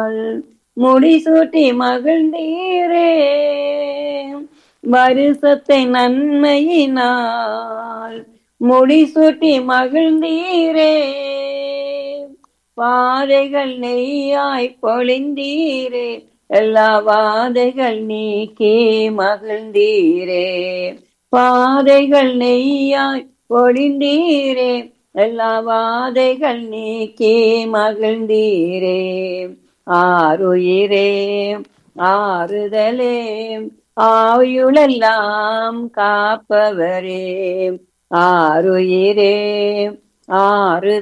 நாள் முடிசூட்டி மகிழ்ந்தீரே வருஷத்தை நன்மையினால் முடிசூட்டி மகிழ்ந்தீரே பாதைகள் நெய்யாய் பொழிந்தீரே எல்லா வாதைகள் நீக்கி மகிழ்ந்தீரே பாதைகள் நெய்யாய் பொழிந்தீரே எல்லா வாதைகள் நீக்கி மகிழ்ந்தீரே ஆறுயிரே ஆறுதலே ஆயுளெல்லாம் காப்பவரே ஆறுயிரே ஆறு